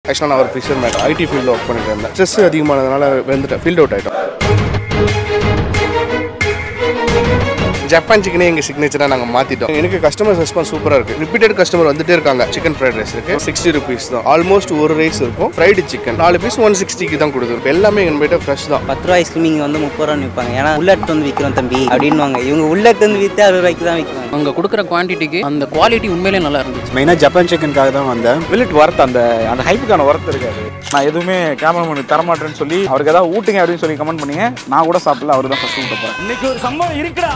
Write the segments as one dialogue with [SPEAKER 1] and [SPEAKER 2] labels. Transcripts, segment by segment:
[SPEAKER 1] ஆக்சுவலாக நான் ஒரு ஃபிஷர் மேன் ஐடி ஃபீல்டில் ஒர்க் பண்ணிட்டு இருந்தேன் ஸ்ட்ரெஸ் அதிகமானதுனால வந்துட்டேன் ஃபீல்ட் அவுட் ஆகிட்டோம் ஜப்பான் சிக்கனே எங்கள் சிக்னேச்சராக நாங்கள் மாற்றிட்டோம் எனக்கு கஸ்டமர் ரெஸ்பான்ஸ் சூப்பராக இருக்குது ரிப்பீட்டட் கஸ்டமர் வந்துட்டே இருக்காங்க சிக்கன் ஃப்ரைட் ரைஸ் இருக்கு சிக்ஸ்டி ருபீஸ் தான் ஆல்மோஸ்ட் ஒரு ரைஸ் இருக்கும் ஃப்ரைடு சிக்கன் நாலு பீஸ் ஒன் சிக்ஸ்டிக்கு தான் கொடுத்துருக்கும் எல்லாமே எங்கள் போய்ட்டு ஃப்ரெஷ் தான்
[SPEAKER 2] பத்து ரூபா ஐஸ்கிரீம் இங்கே வந்து முப்பது ரூபான்னு விற்பாங்க ஏன்னா உள்ளட்டு வந்து விற்கிறோம் தம்பி அப்படின்வாங்க இவங்க உள்ளட்டு வந்து விற்று அறுபது ரூபாய்க்கு தான் விற்கிறாங்க
[SPEAKER 3] அங்கே கொடுக்குற குவான்டிட்டிக்கு அந்த குவாலிட்டி உண்மையிலே நல்லா இருந்துச்சு
[SPEAKER 4] மெயினாக ஜப்பான் சிக்கனுக்காக தான் வந்தேன்
[SPEAKER 5] வில்லிட் ஒர்த் அந்த அந்த ஹைப்புக்கான ஒர்த் இருக்காது நான் எதுவுமே கேமராமேனுக்கு தரமாட்டேன்னு சொல்லி அவருக்கு ஏதாவது ஊட்டுங்க அப்படின்னு சொல்லி கமெண்ட் பண்ணீங்க நான் கூட சாப்பிடல அவர் தான் ஃபர்ஸ்ட் ஊட்ட போகிறேன் இன்னைக்கு ஒரு சம்பவம் இருக்குடா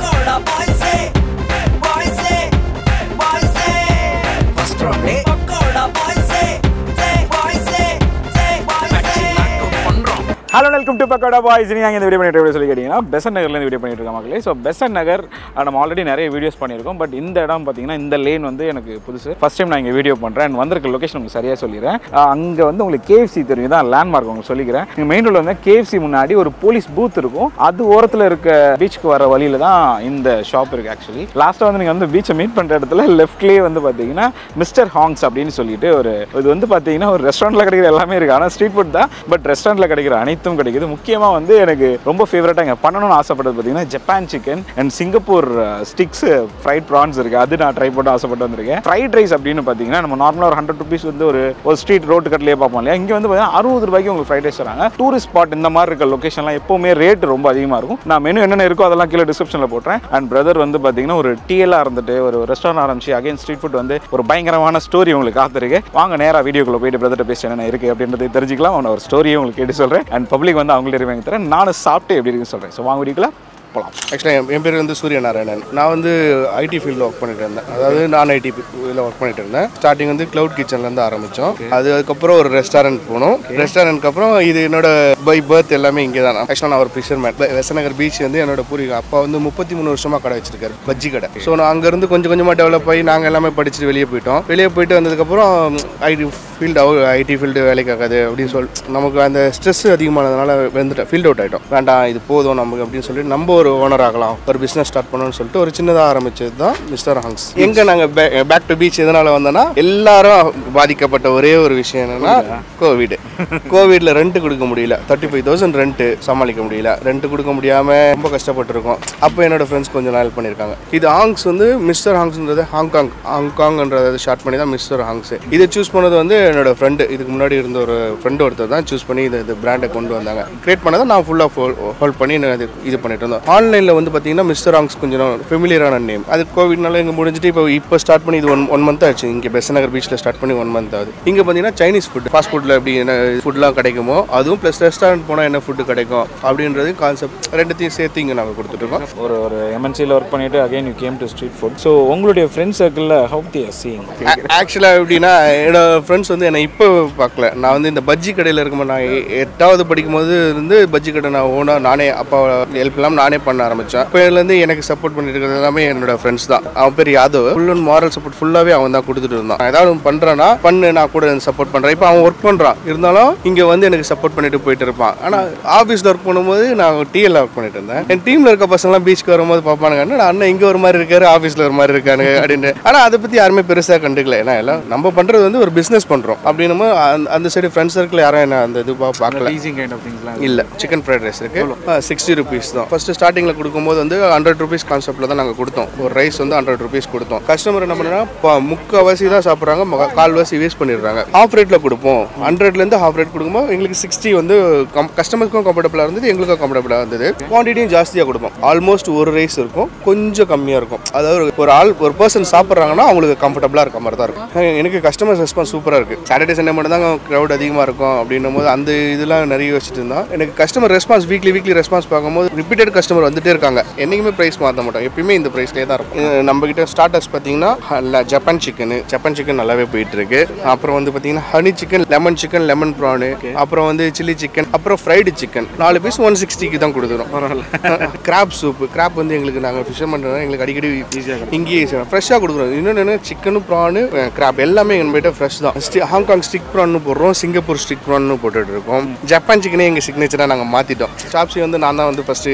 [SPEAKER 5] hello welcome to Pakoda boys நீங்கள் இந்த வீடியோ பண்ணிட்டு எப்படி சொல்லி கேட்டிங்கன்னா பெசன் நகர்லேருந்து வீடியோ பண்ணிட்டு இருக்கோம் மக்களே ஸோ பெசன் நகர் அஹ், நம்ம ஆல்ரெடி நிறைய வீடியோஸ் பண்ணியிருக்கோம் பட் இந்த இடம் பார்த்தீங்கன்னா இந்த லேன் வந்து எனக்கு புதுசு ஃபர்ஸ்ட் டைம் நான் இங்கே வீடியோ பண்ணுறேன் அண்ட் வந்திருக்க லொகேஷன் உங்களுக்கு சரியாக சொல்லிடுறேன் அங்கே வந்து உங்களுக்கு கேஎஃப்சி தெரியும் தான் லேண்ட்மார்க் உங்களுக்கு சொல்லிக்கிறேன் நீங்கள் மெயின் ரோடில் வந்து கேஎஃப்சி முன்னாடி ஒரு போலீஸ் பூத் இருக்கும் அது ஓரத்தில் இருக்க பீச்சுக்கு வர வழியில தான் இந்த ஷாப் இருக்குது ஆக்சுவலி லாஸ்ட்டாக வந்து நீங்கள் வந்து பீச்சை மீட் பண்ணுற இடத்துல லெஃப்ட்லேயே வந்து பார்த்தீங்கன்னா மிஸ்டர் ஹாங்ஸ் அப்படின்னு சொல்லிட்டு ஒரு இது வந்து பார்த்தீங்கன்னா ஒரு ரெஸ்டாரண்ட்டில் கிடைக்கிற எல்லாமே இருக்குது ஆனால் ஸ்ட்ரீட் ஃபுட் தான் பட் ரெஸ்டாரண்ட்டில் கிடைக்கிற அனைத்தும் கிடைக்குது முக்கியமாக வந்து எனக்கு ரொம்ப ஃபேவரட்டாக இங்கே பண்ணணும்னு ஆசைப்பட்டது பார்த்தீங்கன்னா Japan chicken and Singapore sticks fried prawns இருக்குது அது நான் ட்ரை பண்ண ஆசைப்பட்டு வந்திருக்கேன் ஃப்ரைட் ரைஸ் அப்படின்னு பார்த்தீங்கன்னா நம்ம நார்மலாக ஒரு ஹண்ட்ரட் ருபீஸ் வந்து ஒரு ஒரு ஸ்ட்ரீட் ரோட்டு கட்டிலே பார்ப்போம் இல்லையா இங்கே வந்து பார்த்தீங்கன்னா அறுபது ரூபாய்க்கு உங்களுக்கு ஃப்ரைட் ரைஸ் தராங்க டூரிஸ்ட் ஸ்பாட் இந்த மாதிரி இருக்க லொக்கேஷன்லாம் எப்போவுமே ரேட் ரொம்ப அதிகமாக இருக்கும் நான் மெனு என்னென்ன இருக்கோ அதெல்லாம் கீழே டிஸ்கிரிப்ஷனில் போட்டுறேன் அண்ட் பிரதர் வந்து பார்த்தீங்கன்னா ஒரு டிஎல்லாக இருந்துட்டு ஒரு ரெஸ்டாரண்ட் ஆரம்பிச்சு அகைன் ஸ்ட்ரீட் ஃபுட் வந்து ஒரு பயங்கரமான ஸ்டோரி உங்களுக்கு காத்திருக்கு வாங்க நேராக வீடியோக்குள்ள போயிட்டு பிரதர்கிட்ட பேசி என்ன இருக்குது அப்படின்றதை தெரிஞ்சுக்கலாம் அவனை ஒரு ஸ்டோரியை உங்களுக்கு கேட்டு சொல்கிறேன் அண்ட் பப்ளிக் வந்து அவங்களே ரிவாங்க தரேன் நானும் சாப்பிட்டு எப்படி இருக்குன்னு சொல்கிறேன் ஸோ வாங்க வீடியோக்குள்ள போகலாம்
[SPEAKER 1] ஆக்சுவலாக என் என் பேர் வந்து சூரிய நாராயணன் நான் வந்து ஐடி ஃபீல்டில் ஒர்க் பண்ணிட்டு இருந்தேன் அதாவது நான் ஐடி இதில் ஒர்க் பண்ணிட்டு இருந்தேன் ஸ்டார்டிங் வந்து க்ளவுட் கிச்சன்லேருந்து ஆரம்பித்தோம் அது அதுக்கப்புறம் ஒரு ரெஸ்டாரண்ட் போனோம் ரெஸ்டாரண்ட்க்கு அப்புறம் இது என்னோட பை பர்த் எல்லாமே இங்கே தான் ஆக்சுவலாக நான் ஒரு ஃபிஷர்மேன் வெசநகர் பீச் வந்து என்னோட பூர்வீகம் அப்பா வந்து முப்பத்தி மூணு வருஷமாக கடை வச்சிருக்காரு பஜ்ஜி கடை ஸோ நான் அங்கேருந்து கொஞ்சம் கொஞ்சமாக டெவலப் ஆகி நாங்கள் எல்லாமே படிச்சுட்டு வெளியே போயிட்டோம் வெளியே போயிட்டு வந்ததுக்கப்புறம் ஐடி ஃபீல்டு ஐடி ஃபீல்டு வேலைக்கு ஆகாது அப்படின்னு சொல்லி நமக்கு அந்த ஸ்ட்ரெஸ் அதிகமானதுனால வந்துட்டேன் ஃபீல்ட் அவுட் ஆகிட்டோம் வேண்டாம் இது போதும் நமக்கு அப்படின்னு சொல்லி நம்ம ஒரு ஓனர் ஆகலாம் ஒரு பிஸ்னஸ் ஸ்டார்ட் பண்ணணும்னு சொல்லிட்டு ஒரு சின்னதாக ஆரம்பிச்சது தான் மிஸ்டர் ஹங்ஸ் எங்கே நாங்கள் பேக் டு பீச் எதனால் வந்தோன்னா எல்லாரும் பாதிக்கப்பட்ட ஒரே ஒரு விஷயம் என்னன்னா கோவிட் கோவிட்ல ரெண்ட் கொடுக்க முடியல தேர்ட்டி ஃபைவ் தௌசண்ட் ரெண்ட் சமாளிக்க முடியல ரெண்ட் கொடுக்க முடியாம ரொம்ப கஷ்டப்பட்டிருக்கோம் அப்போ என்னோட ஃப்ரெண்ட்ஸ் கொஞ்சம் நாள் பண்ணியிருக்காங்க இது ஹாங்ஸ் வந்து மிஸ்டர் ஹாங்ஸ்ன்றது ஹாங்காங் ஹாங்காங்ன்றதை ஷார்ட் பண்ணி தான் மிஸ்டர் ஹாங்ஸ் இதை சூஸ் பண்ணது வந்து என்னோட ஃப்ரெண்டு இதுக்கு முன்னாடி இருந்த ஒரு ஃப்ரெண்டு ஒருத்தர் தான் சூஸ் பண்ணி இந்த இந்த பிராண்டை கொண்டு வந்தாங்க கிரியேட் பண்ணதை நான் ஃபுல்லாக ஹோல்ட் பண்ணி நான் இது இது பண்ணிட்டு இருந்தோம் ஆன்லைனில் வந்து பார்த்தீங்கன்னா மிஸ்டர் ஹாங்ஸ் கொஞ்சம் ஃபெமிலியரான நேம் அது கோவிட்னால இங்கே முடிஞ்சிட்டு இப்போ இப்போ ஸ்டார்ட் பண்ணி இது ஒன் ஒன் மந்த் ஆச்சு இங்கே பெசநகர் பீச்சில் ஸ்டார்ட் பண்ணி ஒன் மந்த் ஆகுது இங்கே பார்த்தீங்கன்னா சைனீஸ் ஃபுட் ஃபாஸ்ட் ஃபுட்டில் எப்படி என்ன ஃபுட்லாம் கிடைக்குமோ அதுவும் ப்ளஸ் ரெஸ்டாரண்ட் போனால் என்ன ஃபுட்டு கிடைக்கும் அப்படின்றது கான்செப்ட் ரெண்டுத்தையும் சேர்த்து இங்கே நாங்கள் கொடுத்துட்ருக்கோம்
[SPEAKER 5] ஒரு ஒரு எம்என்சியில் ஒர்க் பண்ணிட்டு again you came to street food so உங்களுடைய ஃப்ரெண்ட் சர்க்கிளில் ஹவு தி சீங்
[SPEAKER 1] ஆக்சுவலாக எப்படின்னா என்னோட ஃப்ரெண்ட்ஸ் வந்து என்னை இப்போ பார்க்கல நான் வந்து இந்த பஜ்ஜி கடையில் இருக்கும்போது நான் எ- எட்டாவது படிக்கும்போது இருந்து பஜ்ஜி கடை நான் ஓனாக நானே அப்பா ஹெல்ப் இல்லாமல் நானே பண்ண ஆரம்பித்தேன் இப்போலேருந்து எனக்கு சப்போர்ட் பண்ணிட்டு இருக்கிறது எல்லாமே என்னோட ஃப்ரெண்ட்ஸ் தான் அவன் பேர் Yadav full and moral support ஃபுல்லாகவே அவன் தான் கொடுத்துட்டு இருந்தான் நான் ஏதாவது ஒன்று பண்ணுறேன்னா பண்ணு நான் கூட சப்போர்ட் பண்ணுறேன் இப்போ அவன் ஒர்க் பண்ணுறான் இருந்தாலும் இங்கே வந்து எனக்கு சப்போர்ட் பண்ணிட்டு போயிட்டு இருப்பான் ஆனால் ஆஃபீஸில் ஒர்க் பண்ணும்போது நான் டிஎல்ல ஒர்க் பண்ணிட்டு இருந்தேன் என் டீமில் இருக்க பசங்களாம் பீச்சுக்கு வரும்போது பார்ப்பானுங்க நான் அண்ணன் இங்கே ஒரு மாதிரி இருக்காரு ஆஃபீஸில் ஒரு மாதிரி இருக்கானு அப்படின்னு ஆனால் அதை பற்றி யாருமே பெருசாக கண்டுக்கல ஏன்னா எல்லாம் நம்ம பண்ணுறது வந்து ஒரு பிஸ்னஸ் பண்ணுறோம் அப்படின்னும் போது அந்த- அந்த சைடு ஃப்ரெண்ட்ஸ் சர்க்கிள் யாரும் என்ன அந்த இது பா- பார்க்கல
[SPEAKER 5] ஈஸிங் கைண்ட் ஆஃப் திங்ஸ்லாம்
[SPEAKER 1] இல்ல சிக்கன் ஃப்ரைட் ரைஸ் இருக்கு சிக்ஸ்டி ருபீஸ் தான் ஃபர்ஸ்ட் ஸ்டார்டிங்ல கொடுக்கும்போது வந்து ஹண்ட்ரட் ருபீஸ் கான்செப்ட்ல தான் நாங்கள் கொடுத்தோம் ஒரு ரைஸ் வந்து ஹண்ட்ரட் ருபீஸ் கொடுத்தோம் கஸ்டமர் என்ன பண்ணுறா முக்கால்வாசி தான் சாப்பிட்றாங்க மொ- கால்வாசி வேஸ்ட் பண்ணிடுறாங்க ஹாஃப் ரேட்ல கொடுப்போம் ஹண்ட்ரட்லேருந்து ஹாஃப் ரேட் கொடுக்கும்போது எங்களுக்கு சிக்ஸ்டி வந்து கஸ்டமருக்கும் கம்ஃபர்டபுளாக இருந்தது எங்களுக்கும் கம்ஃபர்டபுளாக இருந்தது குவான்டிட்டியும் ஜாஸ்தியாக கொடுப்போம் ஆல்மோஸ்ட் ஒரு ரைஸ் இருக்கும் கொஞ்சம் கம்மியாக இருக்கும் அதாவது ஒரு- ஒரு ஆள் ஒரு பர்சன் சாப்பிட்றாங்கன்னா அவங்களுக்கு கம்ஃபர்டபுளாக இருக்க மாதிரி தான் இருக்கும் எனக்கு கஸ்டமர் ரெஸ்பான்ஸ் சூப்பராக இருக்குது சாட்டர்டே சண்டே மட்டும் தான் க்ரௌட் அதிகமாக இருக்கும் அப்படின்னும் போது அந்த இதெல்லாம் நிறைய வச்சுட்டு இருந்தோம் எனக்கு customer response weekly weekly response பார்க்கும்போது ரிப்பீட்டட் கஸ்டமர் வந்துட்டே இருக்காங்க என்றைக்குமே ப்ரைஸ் மாற்ற மாட்டோம் எப்பயுமே இந்த ப்ரைஸ்லேயே தான் இருக்கும் இது நம்ம கிட்ட ஸ்டார்டர்ஸ் பார்த்தீங்கன்னா ஹ- ஜப்பான் சிக்கன் ஜப்பான் சிக்கன் நல்லாவே போயிட்டு இருக்கு அப்புறம் வந்து பார்த்தீங்கன்னா honey chicken lemon chicken lemon prawn அப்புறம் வந்து சில்லி சிக்கன் அப்புறம் ஃப்ரைடு சிக்கன் நாலு பீஸ் ஒன் சிக்ஸ்டிக்கு தான் கொடுத்துரும் கிராப் சூப் கிராப் வந்து எங்களுக்கு நாங்கள் ஃபிஷர் பண்ணுறோம் எங்களுக்கு அடிக்கடி இங்கேயே ஃப்ரெஷ்ஷாக கொடுக்குறோம் இன்னொன்று சிக்கனும் ப்ரானு கிராப் எல்லாமே எங்கள் போய்ட்டு ஃப்ரெஷ் தான் ஸ்டி ஹாங்காங் ஸ்டிக் ப்ரான்னு போடுறோம் சிங்கப்பூர் ஸ்டிக் ப்ரான்னு போட்டுட்டு இருக்கோம் ஜப்பான் சிக்கனே எங்கள் சிக்னேச்சராக நாங்கள் மாற்றிட்டோம் சாப்ஸி வந்து நான் தான் வந்து ஃபஸ்ட்டு இது பண்ணியிருக்கேன்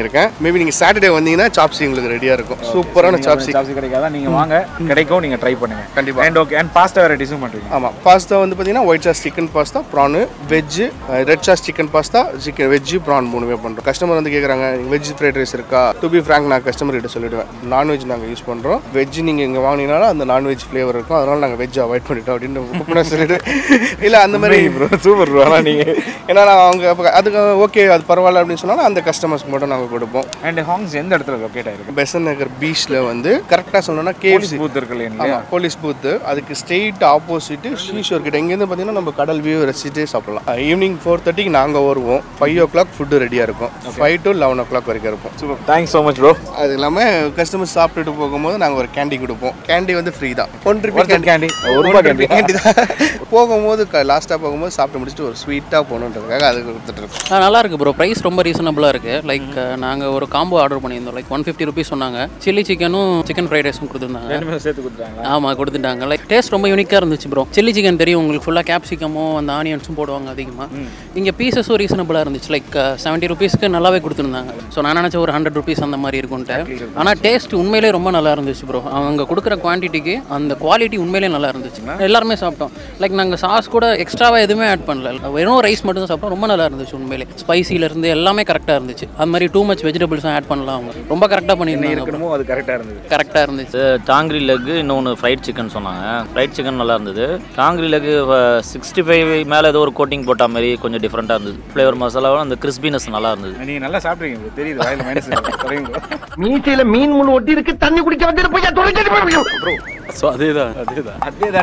[SPEAKER 1] இருக்கேன் மேபி நீங்கள் சாட்டர்டே வந்தீங்கன்னா சாப்ஸி உங்களுக்கு ரெடியாக இருக்கும் சூப்பரான சாப்ஸி
[SPEAKER 5] சாப்ஸி கிடைக்காதா நீங்க வாங்க கிடைக்கும் நீங்க ட்ரை பண்ணுங்க
[SPEAKER 1] கண்டிப்பா.
[SPEAKER 5] அண்ட் ஓகே அண்ட் பாஸ்தா வெரைட்டிஸும் பண்றீங்க
[SPEAKER 1] ஆமாம் பாஸ்தா வந்து பார்த்தீங்கன்னா white sauce chicken pasta prawn veg red sauce chicken pasta chicken veg prawn மூணுமே பண்ணுறோம் கஸ்டமர் வந்து கேட்குறாங்க வெஜ் ஃப்ரைட் ரைஸ் இருக்கா டு பி ஃப்ராங்க் நான் கஸ்டமர் கிட்ட சொல்லிடுவேன் நான்வெஜ் நாங்கள் யூஸ் பண்ணுறோம் வெஜ் நீங்கள் இங்கே வாங்கினீங்கன்னா அந்த நான்வெஜ் ஃப்ளேவர் இருக்கும் அதனால நாங்கள் வெஜ் அவாய்ட் பண்ணிட்டோம் அப்படின்னு open ஆ சொல்லிட்டு இல்லை அந்த மாதிரி
[SPEAKER 5] ப்ரோ சூப்பர் ப்ரோ ஆனால் நீங்க
[SPEAKER 1] ஏன்னா நான் அவங்க அப்ப அதுக்கு ஓகே அது பரவாயில்ல அப்படின்னு சொன்னாலும் அந்த கஸ்டமர்ஸ்க்கு மட்டும் நாங்கள் கொடுப்போம்
[SPEAKER 5] அண்ட் ஹாங்ஸ் எந்த இடத்துல லொக்கேட் ஆயிருக்கு
[SPEAKER 1] பெசன் நகர் பீச்சில் வந்து கரெக்டாக சொன்னோன்னா கேஎஃப்சி
[SPEAKER 5] பூத் இருக்கு இல்லையா
[SPEAKER 1] ஆமாம் போலீஸ் பூத்து அதுக்கு ஸ்ட்ரெயிட் ஆப்போசிட்டு ஷீஷோர் கிட்ட இங்கேருந்து பார்த்தீங்கன்னா நம்ம கடல் வியூ ரசிச்சுட்டே சாப்பிடலாம் ஈவினிங் ஃபோர் தேர்ட்டிக்கு நாங்கள் வருவோம் ஃபைவ் ஓ கிளாக் ஃபுட்டு ரெடியாக இருக்கும் five to eleven o'clock வரைக்கும் இருப்போம்
[SPEAKER 5] super thanks so much bro
[SPEAKER 1] அது இல்லாமல் கஸ்டமர் சாப்பிட்டுட்டு போகும்போது நாங்கள் ஒரு கேண்டி கொடுப்போம் கேண்டி வந்து ஃப்ரீ தான் ஒன் ருபி
[SPEAKER 5] One candy. ஒரு ரூபாய் candy.
[SPEAKER 1] கேண்டி தான் போகும்போது லாஸ்ட்டாக போகும்போது சாப்பிட்டு முடிச்சுட்டு ஒரு ஸ்வீட்டாக போகணுன்றதுக்காக அது கொடுத்துட்டு இருக்கோம்
[SPEAKER 3] ஆ, நல்லா இருக்கு ப்ரோ ப்ரைஸ் ரொம்ப ரீசனபிளாக இருக்கு லைக் நாங்கள் ஒரு காம்போ ஆர்டர் பண்ணியிருந்தோம் லைக் ஒன் ஃபிஃப்டி ருபீஸ் சொன்னாங்க சில்லி சிக்கனும் சிக்கன் ஃப்ரைட் ரைஸும் கொடுத்துருந்தாங்க
[SPEAKER 5] ரெண்டுமே சேர்த்து கொடுத்தாங்க
[SPEAKER 3] ஆமாம் கொடுத்துட்டாங்க லைக் டேஸ்ட் ரொம்ப யூனிக்காக இருந்துச்சு ப்ரோ சில்லி சிக்கன் தெரியும் உங்களுக்கு ஃபுல்லாக கேப்சிகமும் அந்த ஆனியன்ஸும் போடுவாங்க அதிகமாக இங்கே பீசஸும் ரீசனபிளாக இருந்துச்சு லைக் செவன்ட்டி ருபீஸ்க்கு நல்லாவே கொடுத்துருந்தாங்க ஸோ நான் நினச்ச ஒரு ஹண்ட்ரட் ருபீஸ் அந்த மாதிரி இருக்கும்ட்டு ஆனால் டேஸ்ட் உண்மையிலே ரொம்ப நல்லா இருந்துச்சு ப்ரோ அவங்க கொடுக்குற குவான்டிட்டிக்கு அந்த குவாலிட்டி உண்மையிலே நல்லா இருந்துச்சு எல்லாருமே சாப்பிட்டோம் லைக் நாங்கள் சாஸ் கூட எக்ஸ்ட்ராவாக எதுவுமே ஆட் பண்ணல வெறும் ரைஸ் மட்டும் தான் சாப்பிட்டோம் ரொம்ப நல்லா இருந்துச்சு உண்மையிலே ஸ்பைசிலேருந்து எல்லாமே கரெக்டாக இருந்துச்சு அது மாதிரி டூ மச் வெஜிடபிள்ஸும் ஆட் பண்ணலாம் அவங்க ரொம்ப கரெக்டாக பண்ணியிருந்தாங்க
[SPEAKER 5] இருக்கணுமோ அது கரெக்டாக இருந்தது
[SPEAKER 3] கரெக்டாக இருந்துச்சு
[SPEAKER 6] டாங்கிரி லெக்கு இன்னொன்று ஃப்ரைட் சிக்கன் சொன்னாங்க ஃப்ரைட் சிக்கன் நல்லா இருந்தது டாங்கிரி லெக்கு சிக்ஸ்டி ஃபைவ் மேலே ஏதோ ஒரு கோட்டிங் போட்ட மாதிரி கொஞ்சம் டிஃப்ரெண்ட்டாக இருந்தது ஃப்ளேவர் மசாலாவும் அந்த கிறிஸ்பினஸ் நல்லா இருந்தது
[SPEAKER 5] நீங்க நல்லா சாப்பிட்றீங்க bro. தெரியுது வாயில மைனஸ் குறையும் bro.
[SPEAKER 7] மீசையில மீன் முள் ஒட்டி இருக்கு தண்ணி குடிக்க வந்துட்டு போய் தொலைச்சிட்டு
[SPEAKER 5] ப்ரோ
[SPEAKER 4] ஸோ அதே தான் அதே தான்
[SPEAKER 5] அதே தான்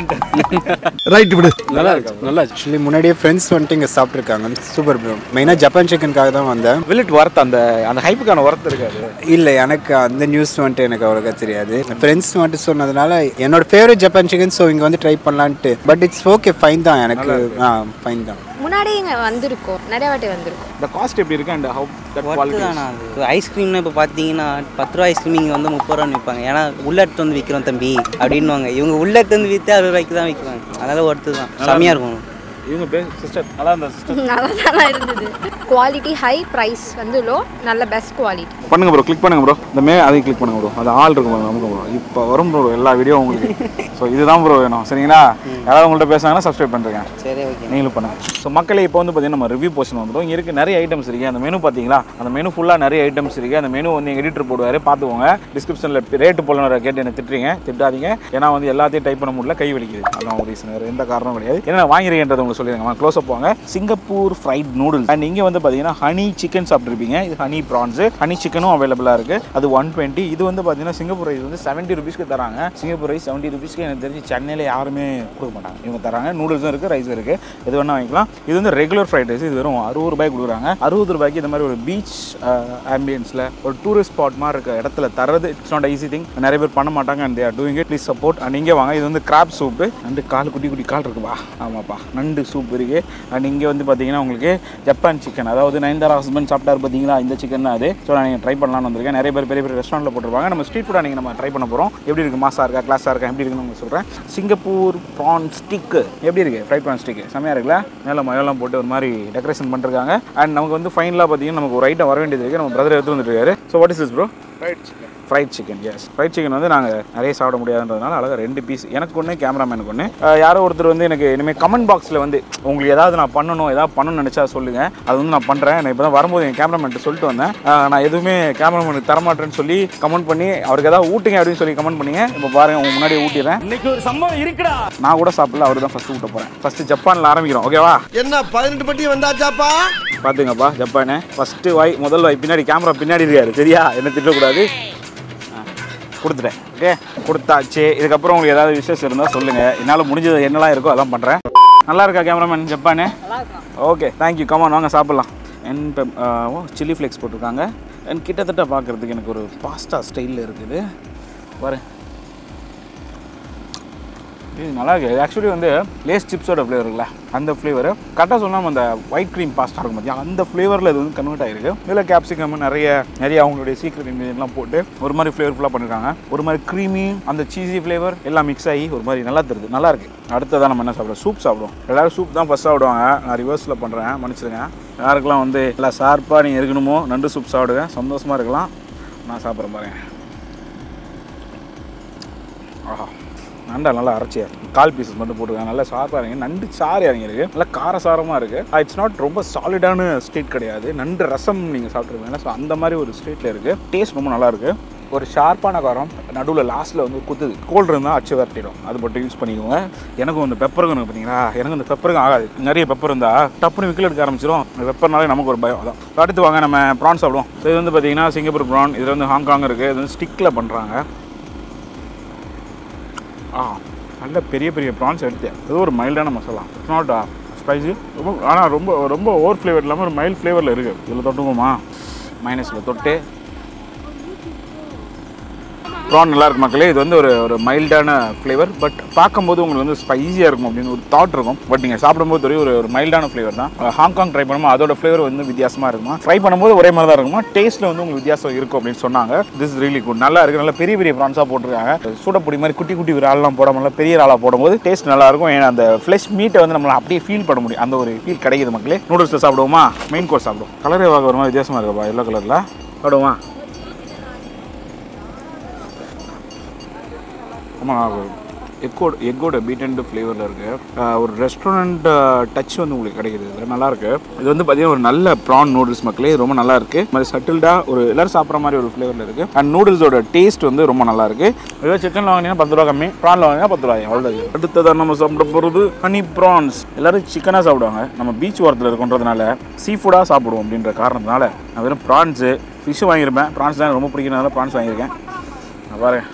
[SPEAKER 7] ரைட் விடு
[SPEAKER 4] நல்லா இருக்கு நல்லா ஆக்சுவலி முன்னாடியே ஃப்ரெண்ட்ஸ் வந்துட்டு இங்கே சாப்பிட்ருக்காங்க சூப்பர் ப்ரோ மெயினாக ஜப்பான் சிக்கனுக்காக தான் வந்தேன்
[SPEAKER 5] வில்லிட் ஒர்த் அந்த அந்த ஹைப்புக்கான ஒர்த் இருக்காது
[SPEAKER 4] இல்லை எனக்கு அந்த நியூஸ் வந்துட்டு எனக்கு அவ்வளோக்கா தெரியாது ஃப்ரெண்ட்ஸ் வந்துட்டு சொன்னதுனால என்னோட ஃபேவரட் ஜப்பான் சிக்கன் ஸோ இங்கே வந்து ட்ரை பண்ணலான்ட்டு பட் இட்ஸ் ஓகே ஃபைன் தான் எனக்கு ஆ ஃபைன் தான்
[SPEAKER 8] முன்னாடி இங்கே வந்திருக்கோம் நிறைய வாட்டி வந்திருக்கோம்
[SPEAKER 5] இந்த காஸ்ட் எப்படி இருக்கு and how that
[SPEAKER 2] worth
[SPEAKER 5] quality
[SPEAKER 2] தானா அது ஐஸ்கிரீம்னு இப்போ பார்த்தீங்கன்னா பத்து ரூபா ஐஸ்கிரீம் இங்கே வந்து முப்பது ரூபான்னு விற்பாங்க ஏன்னா உள்ள எடுத்து வந்து விற்கிறோம் தம்பி அப்படின்னுவாங்க இவங்க உள்ள எடுத்து வந்து விற்று அறுபது ரூபாய்க்கு தான் விற்குவாங்க அதனால ஒர்த்து தான் செம்மையாக இருக்கும்
[SPEAKER 5] இவங்க பேர் சிஸ்டர் நல்லா இருந்த சிஸ்டர்
[SPEAKER 8] நல்லா தானே இருந்தது குவாலிட்டி ஹை ப்ரைஸ் வந்து லோ நல்ல பெஸ்ட் குவாலிட்டி
[SPEAKER 5] பண்ணுங்க ப்ரோ கிளிக் பண்ணுங்க ப்ரோ இந்த மே அதையும் கிளிக் பண்ணுங்க ப்ரோ அது ஆள் இருக்கும் பாருங்க, நமக்கு ப்ரோ இப்போ வரும் ப்ரோ எல்லா வீடியோ உங்களுக்கு ஸோ இதுதான் ப்ரோ வேணும் சரிங்களா யாராவது உங்கள்கிட்ட பேசுனாங்கன்னா சப்ஸ்கிரைப் பண்ணுறேங்க
[SPEAKER 2] சரி ஓகே
[SPEAKER 5] நீங்களும் பண்ணுங்க ஸோ மக்களே இப்போ வந்து பார்த்தீங்கன்னா நம்ம ரிவ்யூ போர்ஷன் வந்துடும் இங்கே இருக்க நிறைய ஐட்டம்ஸ் இருக்கு அந்த மெனு பார்த்தீங்களா அந்த மெனு ஃபுல்லாக நிறைய ஐட்டம்ஸ் இருக்கு அந்த மெனு வந்து எங்கள் எடிட்டர் போடுவார் பார்த்துக்கோங்க டிஸ்கிரிப்ஷனில் ரேட்டு போடணும் கேட்டு என்ன திட்டுறீங்க திட்டாதீங்க ஏன்னா வந்து எல்லாத்தையும் டைப் பண்ண முடியல கை வலிக்குது அதான் ஒரு ரீசன் வேறு எந்த காரணமும் கிடையாது என்ன வாங்கிறீங்கன்றதை உங்களுக்கு சொல்லிடுங்க க்ளோஸ் அப் வாங்க சிங்கப்பூர் ஃப்ரைட் நூடுல்ஸ் அண்ட் இங்கே வந்து பார்த்தீங்கன்னா ஹனி சிக்கன் சாப்பிட்ருப்பீங்க இது ஹனி ப்ரான்ஸு ஹனி சிக்கனும் அவைலபிளாக இருக்குது அது ஒன் டுவெண்ட்டி இது வந்து பார்த்தீங்கன்னா சிங்கப்பூர் ரைஸ் வந்து செவன்ட்டி ருபீஸ்க்கு தராங்க சிங்கப்பூர் ரைஸ் செவன்ட்டி ருபீஸ்க்கு எனக்கு தெரிஞ்சு சென்னையில் யாருமே கொடுக்க மாட்டாங்க இவங்க தராங்க நூடுல்ஸும் இருக்குது ரைஸும் இருக்குது எது வேணால் வாங்கிக்கலாம் இது வந்து ரெகுலர் ஃப்ரைட் ரைஸ் இது வெறும் அறுபது ரூபாய் கொடுக்குறாங்க அறுபது ரூபாய்க்கு இந்த மாதிரி ஒரு பீச் ஆம்பியன்ஸில் ஒரு டூரிஸ்ட் ஸ்பாட் மாதிரி இருக்க இடத்துல தரது இட்ஸ் நாட் ஈஸி திங் நிறைய பேர் பண்ண மாட்டாங்க and they're doing it please support and இங்கே வாங்க இது வந்து கிராப் சூப்பு நண்டு கால் குட்டி குட்டி கால் இருக்குப்பா ஆமாப்பா நண்டு சூப் இருக்குது அண்ட் இங்கே வந்து பார்த்தீங்கன்னா உங்களுக்கு ஜப்பான் சிக்கன் அதாவது நயன்தாரா ஹஸ்பண்ட் சாப்பிட்டாரு பார்த்தீங்களா இந்த சிக்கன் அது ஸோ நான் நீங்கள் ட்ரை பண்ணலாம்னு வந்திருக்கேன் நிறைய பேர் பெரிய பெரிய ரெஸ்டாரண்ட்டில் போட்டிருப்பாங்க நம்ம ஸ்ட்ரீட் ஃபுட்டாக நீங்கள் நம்ம ட்ரை பண்ண போகிறோம் எப்படி இருக்குது மாசா இருக்கா கிளாஸாக இருக்கா எப்படி இருக்குன்னு உங்களுக்கு சொல்கிறேன் சிங்கப்பூர் ப்ரான் ஸ்டிக்கு எப்படி இருக்குது ஃப்ரைட் ப்ரான் ஸ்டிக்கு செம்மையாக இருக்குல்ல மேலே மழையெல்லாம் போட்டு ஒரு மாதிரி டெக்கரேஷன் பண்ணிருக்காங்க அண்ட் நமக்கு வந்து ஃபைனலாக பார்த்தீங்கன்னா நமக்கு ஒரு ஐட்டம் வர வேண்டியது இருக்குது நம்ம பிரதர் எடுத்து வந்துருக்காரு so what is is bro
[SPEAKER 1] right chicken
[SPEAKER 5] fried chicken yes fried chicken வந்து நாங்கள் நிறைய சாப்பிட முடியாதுன்றதுனால அழகாக ரெண்டு பீஸ் எனக்கு ஒன்று கேமராமேனுக்கு ஒன்று யாரோ ஒருத்தர் வந்து எனக்கு இனிமேல் கமெண்ட் பாக்ஸில் வந்து உங்களுக்கு ஏதாவது நான் பண்ணணும் ஏதாவது பண்ணணும்னு நினச்சா சொல்லுங்கள் அது வந்து நான் பண்ணுறேன் நான் இப்போ தான் வரும்போது என் கேமராமேன்ட்டு சொல்லிட்டு வந்தேன் அஹ் நான் எதுவுமே கேமராமேனுக்கு தரமாட்டேன்னு சொல்லி கமெண்ட் பண்ணி அவருக்கு ஏதாவது ஊட்டுங்க அப்படின்னு சொல்லி கமெண்ட் பண்ணீங்க இப்போ பாருங்க உங்க முன்னாடி ஊட்டிடுறேன் இன்னைக்கு ஒரு சம்பவம் இருக்குடா நான் கூட சாப்பிடல அவர் தான் ஃபஸ்ட்டு ஊட்ட போகிறேன் ஃபஸ்ட்டு ஜப்பானில் ஆரம்பிக்கிறோம் ஓகேவா
[SPEAKER 7] என்ன பதினெட்டு பட்டி வந்தாச்சாப்பா
[SPEAKER 5] பார்த்துங்கப்பா ஜப்பானு ஃபஸ்ட்டு வாய் முதல் வாய் பின்னாடி கேமரா பின்னாடி இருக்காரு சரியா என்ன திட்டக்கூடாது ஆ, கொடுத்துட்டேன் ஓகே கொடுத்தாச்சு இதுக்கப்புறம் உங்களுக்கு ஏதாவது விசேஷம் இருந்தால் சொல்லுங்கள் என்னால் முடிஞ்சது என்னெல்லாம் இருக்கோ அதெல்லாம் பண்ணுறேன் நல்லா இருக்கா cameraman Japan okay thank you come on வாங்க சாப்பிட்லாம் அண்ட் ஓ சில்லி ஃப்ளேக்ஸ் போட்டிருக்காங்க அண்ட் கிட்டத்தட்ட பார்க்குறதுக்கு எனக்கு ஒரு பாஸ்தா ஸ்டைலில் இருக்குது பாரு இது நல்லா இருக்கு ஆக்சுவலி வந்து லேஸ் சிப்ஸோட ஃப்ளேவர் இருக்குல்ல அந்த ஃப்ளேவர் கரெக்டாக சொன்னால் அந்த ஒயிட் க்ரீம் பாஸ்தா இருக்கும் பார்த்தியா அந்த ஃப்ளேவரில் இது வந்து கன்வெர்ட் ஆயிருக்கு இதில் கேப்சிகம் நிறைய நிறைய அவங்களுடைய சீக்ரெட் இன்க்ரீடியன்ட்லாம் போட்டு ஒரு மாதிரி ஃப்ளேவர்ஃபுல்லாக பண்ணிருக்காங்க ஒரு மாதிரி க்ரீமி அந்த சீசி ஃப்ளேவர் எல்லாம் மிக்ஸ் ஆகி ஒரு மாதிரி நல்லா தருது நல்லா இருக்கு அடுத்ததான் நம்ம என்ன சாப்பிடுவோம் சூப் சாப்பிடுவோம் எல்லாரும் சூப் தான் ஃபஸ்ட் சாப்பிடுவாங்க நான் ரிவர்ஸில் பண்ணுறேன் மன்னிச்சிடுங்க யாருக்கெல்லாம் வந்து நல்லா ஷார்ப்பாக நீங்கள் இருக்கணுமோ நண்டு சூப் சாப்பிடுங்க சந்தோஷமாக இருக்கலாம் நான் சாப்பிட்றேன் பாருங்க ஆஹா நண்டா நல்லா அரைச்சி கால் பீசஸ் மட்டும் போட்டுருக்காங்க நல்லா ஷார்ப்பாக இறங்கி நண்டு சாறு இறங்கிருக்கு நல்லா காரசாரமாக இருக்குது இட்ஸ் நாட் ரொம்ப சாலிடான ஸ்டேட் கிடையாது நண்டு ரசம் நீங்கள் சாப்பிட்ருப்பீங்க ஸோ அந்த மாதிரி ஒரு ஸ்டேட்டில் இருக்குது டேஸ்ட் ரொம்ப நல்லா இருக்கு ஒரு ஷார்ப்பான காரம் நடுவில் லாஸ்ட்டில் வந்து குத்துது கோல்டு இருந்தால் அச்சு வரட்டிடும் அது மட்டும் யூஸ் பண்ணிக்கோங்க எனக்கும் இந்த பெப்பருங்க பார்த்தீங்களா எனக்கு இந்த பெப்பருங்க ஆகாது நிறைய பெப்பர் இருந்தால் டப்புனு விக்கல் எடுக்க ஆரம்பிச்சிடும் இந்த பெப்பர்னாலே நமக்கு ஒரு பயம் அதான் அடுத்து வாங்க நம்ம ப்ரான் சாப்பிடுவோம் So இது வந்து பார்த்தீங்கன்னா சிங்கப்பூர் ப்ரான் இது வந்து ஹாங்காங் இருக்குது இது வந்து ஸ்டிக்கில் பண்ணுறாங்க ஆ நல்ல பெரிய பெரிய ப்ரான்ஸ் எடுத்தேன் இது ஒரு மைல்டான மசாலா இட்ஸ் நாட் ஸ்பைசி ரொம்ப ஆனால் ரொம்ப ரொம்ப ஓவர் ஃப்ளேவர் இல்லாமல் ஒரு மைல்ட் ஃப்ளேவரில் இருக்குது இதில் தொட்டுக்குமா மைனஸில் தொட்டு ப்ரான் நல்லா இருக்கு மக்களே இது வந்து ஒரு ஒரு மைல்டான ஃப்ளேவர் பட் பார்க்கும்போது உங்களுக்கு வந்து ஸ்பைசியாக இருக்கும் அப்படின்னு ஒரு தாட் இருக்கும் பட் நீங்கள் சாப்பிடும்போது தெரியும் ஒரு ஒரு மைல்டான ஃப்ளேவர் தான் அஹ் ஹாங்காங் ட்ரை பண்ணும்போது அதோட ஃப்ளேவர் வந்து வித்தியாசமாக இருக்குமா ட்ரை பண்ணும்போது ஒரே மாதிரி தான் இருக்குமா டேஸ்ட்டில் வந்து உங்களுக்கு வித்தியாசம் இருக்கும் அப்படின்னு சொன்னாங்க திஸ் ரியலி குட் நல்லா இருக்குது நல்லா பெரிய பெரிய ப்ரான்ஸாக போட்டிருக்காங்க சூடப்பொடி மாதிரி குட்டி குட்டி இறால்லாம் போடாமல் பெரிய இறாலாக போடும்போது டேஸ்ட் நல்லா இருக்கும் ஏன்னா அந்த ஃப்ளஷ் மீட்டை வந்து நம்மளால் அப்படியே ஃபீல் பண்ண முடியும் அந்த ஒரு ஃபீல் கிடைக்குது மக்களே நூடுல்ஸில் சாப்பிடுவோமா மெயின் கோர்ஸ் சாப்பிடுவோம் கலரே வாங்க ஒரு மாதிரி வித்தியாசமாக இருக்குப்பா எல்லோ கலரில் சாப்பிடுவோமா ஆமாம் எக்கோட எக்கோட பீட் அண்ட் ஃப்ளேவரில் இருக்குது ஒரு ரெஸ்டாரண்ட் டச் வந்து உங்களுக்கு கிடைக்குது இதில் நல்லா இருக்கு இது வந்து பார்த்தீங்கன்னா ஒரு நல்ல ப்ரான் நூடுல்ஸ் மக்களே இது ரொம்ப நல்லா இருக்கு இது மாதிரி சட்டில்டாக ஒரு எல்லாரும் சாப்பிட்ற மாதிரி ஒரு ஃப்ளேவரில் இருக்குது அண்ட் நூடுல்ஸோட டேஸ்ட் வந்து ரொம்ப நல்லா இருக்கு இதே சிக்கன் வாங்கினீங்கன்னா பத்து ரூபா கம்மி ப்ரான் வாங்கினா பத்து ரூபாய் அவ்வளோ அடுத்ததான் நம்ம சாப்பிட போகிறது ஹனி ப்ரான்ஸ் எல்லாரும் சிக்கனாக சாப்பிடுவாங்க நம்ம பீச் ஓரத்தில் இருக்கன்றதுனால சீ ஃபுட்டாக சாப்பிடுவோம் அப்படின்ற காரணத்தினால நான் வெறும் ப்ரான்ஸு ஃபிஷ் வாங்கியிருப்பேன் ப்ரான்ஸ் தான் எனக்கு ரொம்ப பிடிக்கிறதுனால ப்ரான்ஸ் வாங்கியிருக்கேன் நான் பாருங்க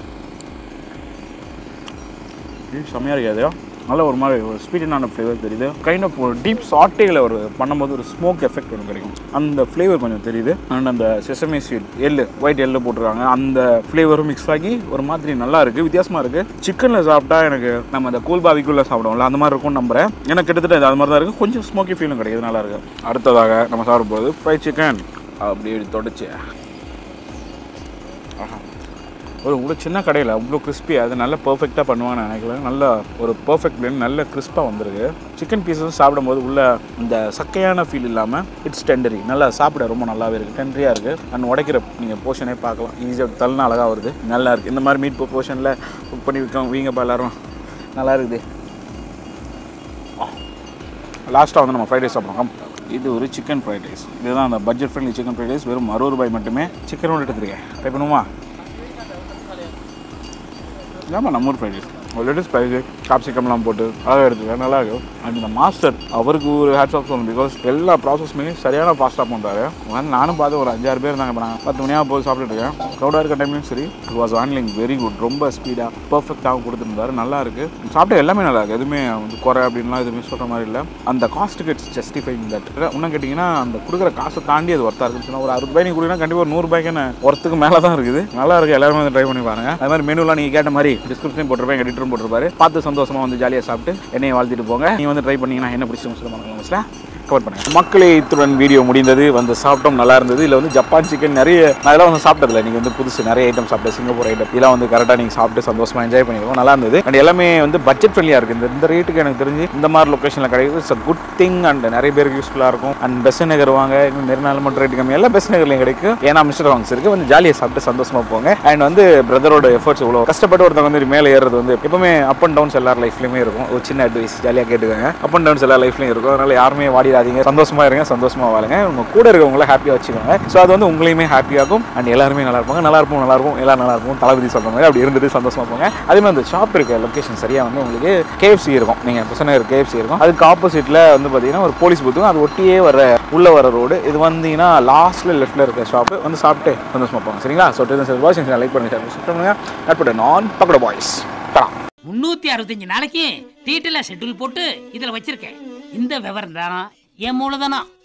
[SPEAKER 5] டீப் செம்மையாக இருக்காது நல்ல ஒரு மாதிரி ஒரு ஸ்வீட்டனான ஃப்ளேவர் தெரியுது கைண்ட் ஆஃப் ஒரு டீப் சாட்டேயில் ஒரு பண்ணும்போது ஒரு ஸ்மோக் எஃபெக்ட் ஒன்று கிடைக்கும் அந்த ஃப்ளேவர் கொஞ்சம் தெரியுது அண்ட் அந்த செசமே ஸ்வீட் எள்ளு ஒயிட் எள்ளு போட்டிருக்காங்க அந்த ஃப்ளேவரும் மிக்ஸ் ஆகி ஒரு மாதிரி நல்லா இருக்குது வித்தியாசமாக இருக்குது சிக்கனில் சாப்பிட்டா எனக்கு நம்ம அந்த கூல் பாவிக்குள்ளே சாப்பிடுவோம்ல அந்த மாதிரி இருக்கும்னு நம்புறேன் எனக்கு கிட்டத்தட்ட இது அது மாதிரி தான் இருக்குது கொஞ்சம் ஸ்மோக்கி ஃபீலும் கிடைக்குது நல்லா இருக்குது அடுத்ததாக நம்ம சாப்பிடும் போது ஃப்ரை சிக்கன் அப்படியே தொடச்சி ஆஹா ஒரு இவ்வளோ சின்ன கடையில் அவ்வளோ கிறிஸ்பி அது நல்லா பர்ஃபெக்டாக பண்ணுவாங்கன்னு நினைக்கிறேன் நல்ல ஒரு பர்ஃபெக்ட் பிளேன் நல்ல கிறிஸ்பாக வந்திருக்கு சிக்கன் பீஸஸ் சாப்பிடும்போது உள்ள இந்த சக்கையான ஃபீல் இல்லாமல் இட்ஸ் டெண்டரி நல்லா சாப்பிட ரொம்ப நல்லாவே இருக்குது டெண்டரியாக இருக்குது அண்ட் உடைக்கிற நீங்கள் போர்ஷனே பார்க்கலாம் ஈஸியாக தள்ளினா அழகாக வருது நல்லா இருக்குது இந்த மாதிரி மீட் போர்ஷனில் குக் பண்ணி விற்க வீங்கப்பா எல்லாரும் நல்லா இருக்குது லாஸ்ட்டாக வந்து நம்ம ஃப்ரைட் ரைஸ் சாப்பிட்றோம் இது ஒரு சிக்கன் ஃப்ரைட் ரைஸ் இதுதான் அந்த budget friendly chicken fried rice வெறும் அறுபது ரூபாய் மட்டுமே சிக்கனோடு எடுத்துருக்கேன் ட்ரை பண்ணுமா ஆமாம் நம்ம ஊர் ஃப்ரைட் ரைஸ் ஆல்ரெடி ஸ்பைஸு காப்சிகம்லாம் போட்டு அழகாக எடுத்துக்கேன் நல்லா இருக்கும் அண்ட் இந்த மாஸ்டர் அவருக்கு ஒரு ஹேட்ஸ் ஆஃப் சொல்லணும் பிகாஸ் எல்லா ப்ராசஸுமே சரியான ஃபாஸ்ட்டாக பண்ணுறாரு வந்து நானும் பார்த்து ஒரு அஞ்சாறு பேர் இருந்தாங்க இப்போ நான் பத்து மணியாக போய் சாப்பிட்டுட்டு இருக்கேன் க்ரௌடாக இருக்க டைம்லையும் சரி it was handling very good ரொம்ப ஸ்பீடாக பர்ஃபெக்டாகவும் கொடுத்துருந்தாரு நல்லா இருக்கு சாப்பிட்ட எல்லாமே நல்லா இருக்கு எதுவுமே வந்து குறை அப்படின்லாம் எதுவுமே சொல்கிற மாதிரி இல்லை அந்த காஸ்ட்டுக்கு இட்ஸ் ஜஸ்டிஃபைங் தட் இன்னும் கேட்டிங்கன்னா அந்த கொடுக்குற காசை தாண்டி அது ஒர்த்தாக இருக்குன்னு சொன்னா ஒரு அறுபது ரூபாய் நீங்கள் கொடுக்குறீங்கன்னா கண்டிப்பாக ஒரு நூறுபாய்க்கு ஒர்த்துக்கு மேலே தான் இருக்குது நல்லா இருக்கு எல்லாருமே வந்து ட்ரை பண்ணி பாருங்க அது மாதிரி மெனுலாம் நீங்கள் கேட்ட மாதிரி டிஸ்கிரிப்ஷன் போட்டிருப்பேன் எங்கள் எடிட்டரும் போட்டிருப்பாரு பார்த்து சந்தோஷமாக வந்து ஜாலியாக சாப்பிட்டு என்னையை வாழ்த்திட்டு போங்க நீங்கள் வந்து ட்ரை பண்ணீங்கன்னா என்ன பிடிச்சிருக்கும் சொல்ல மாட்டாங்க கவர் பண்ணுங்க மக்களே இத்துடன் வீடியோ முடிந்தது வந்து சாப்பிட்டோம் நல்லா இருந்தது இதில் வந்து ஜப்பான் சிக்கன் நிறைய நான் இதெல்லாம் வந்து சாப்பிட்டதில்ல நீங்கள் வந்து புதுசு நிறைய ஐட்டம் சாப்பிட்டு சிங்கப்பூர் ஐட்டம் இதெல்லாம் வந்து கரெக்டாக நீங்கள் சாப்பிட்டு சந்தோஷமாக என்ஜாய் பண்ணிருக்கோம் நல்லா இருந்தது அண்ட் எல்லாமே வந்து பட்ஜெட் ஃப்ரெண்ட்லியாக இருக்குது இந்த இந்த ரேட்டுக்கு எனக்கு தெரிஞ்சு இந்த மாதிரி லொக்கேஷனில் கிடைக்குது it's a good thing and நிறைய பேருக்கு யூஸ்ஃபுல்லாக இருக்கும் அண்ட் பெஸ்ட் நகர் வாங்க இன்னும் நிறைய நாள் மட்டும் ரேட்டு கம்மி எல்லாம் பெஸ்ட் நகர்லையும் கிடைக்கும் ஏன்னா மிஸ்டர் வாங்ஸ் இருக்குது வந்து ஜாலியாக சாப்பிட்டு சந்தோஷமாக போங்க அண்ட் வந்து பிரதரோட எஃபர்ட்ஸ் இவ்வளோ கஷ்டப்பட்டு ஒருத்தவங்க வந்து மேலே ஏறுறது வந்து எப்பவுமே அப் அண்ட் டவுன்ஸ் எல்லார் லைஃப்லையுமே இருக்கும் ஒரு சின்ன அட்வைஸ் ஜாலியாக கேட்டுக்கோங்க அப் அண்ட் டவுன்ஸ் எல்லா லைஃப்லையும் இருக்கும் அதனால யாருமே வாடிடாதீங்க சந்தோஷமா இருங்க சந்தோஷமா வாழுங்க உங்க கூட இருக்கவங்கள ஹாப்பியாக வச்சுக்கோங்க ஸோ அது வந்து உங்களையுமே ஹாப்பியாகும் அண்ட் எல்லாருமே நல்லா இருப்பாங்க நல்லா இருப்போம் நல்லா இருக்கும் எல்லாரும் நல்லா இருக்கும் தளபதி சொல்ற மாதிரி அப்படி இருந்துட்டு சந்தோஷமா போங்க அதே மாதிரி அந்த ஷாப் இருக்க லொக்கேஷன் சரியாக வந்து உங்களுக்கு கேஎஃப்சி இருக்கும் நீங்கள் புசநகர் கேஎஃப்சி இருக்கும் அதுக்கு ஆப்போசிட்டில் வந்து பார்த்தீங்கன்னா ஒரு போலீஸ் பூத்தும் அது ஒட்டியே வர உள்ள வர ரோடு இது வந்தீங்கன்னா லாஸ்ட்ல லெஃப்ட்ல இருக்க ஷாப்பு வந்து சாப்பிட்டு சந்தோஷமா போங்க சரிங்களா ஸோ சார் வாய்ஸ் லைக் பண்ணுங்க ஷேர் பண்ணுங்க நட் பண்ண நான் பக்கட பாய்ஸ் தரா
[SPEAKER 9] முன்னூத்தி அறுபத்தஞ்சு நாளைக்கு டீட்டெயிலாக ஷெட்யூல் போட்டு இதில் வச்சிருக்கேன் இந்த விவரம் தானா என் மூலதனம்